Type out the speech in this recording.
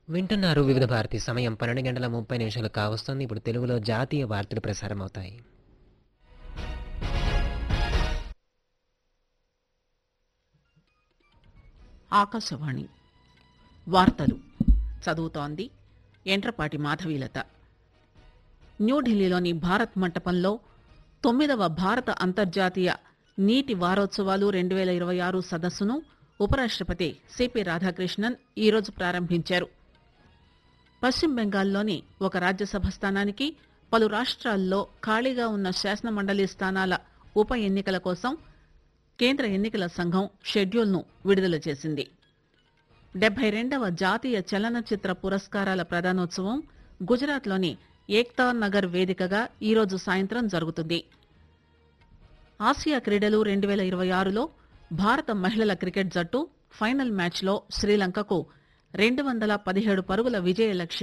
వింటున్నారు వివిధ భారతి సమయం పన్నెండు గంటల ముప్పై నిమిషాలు కావస్తుంది ఇప్పుడు తెలుగులో జాతీయ వార్తలు ప్రసారం అవుతాయి ఆకాశవాణి వార్తలు చదువుతోంది ఎంట్రపాటి మాధవీలత న్యూఢిల్లీలోని భారత్ మంటపంలో తొమ్మిదవ భారత అంతర్జాతీయ నీటి వారోత్సవాలు రెండు వేల ఇరవై ఆరు సదస్సును ఉపరాష్ట్రపతి సిపి రాధాకృష్ణన్ ఈరోజు ప్రారంభించారు పశ్చిమ బెంగాల్లోని ఒక రాజ్యసభ స్థానానికి పలు రాష్ట్రాల్లో ఖాళీగా ఉన్న శాసనమండలి స్థానాల ఉప ఎన్నికల కోసం కేంద్ర ఎన్నికల సంఘం షెడ్యూల్ను విడుదల చేసింది డెబ్బై రెండవ జాతీయ చలనచిత్ర పురస్కారాల ప్రదానోత్సవం గుజరాత్లోని ఏక్తా నగర్ వేదికగా ఈరోజు సాయంత్రం జరుగుతుంది ఆసియా క్రీడలు రెండు వేల ఇరవై ఆరులో భారత మహిళల క్రికెట్ జట్టు ఫైనల్ మ్యాచ్లో శ్రీలంకకు రెండు వందల పదిహేడు పరుగుల విజయ లక్ష్యం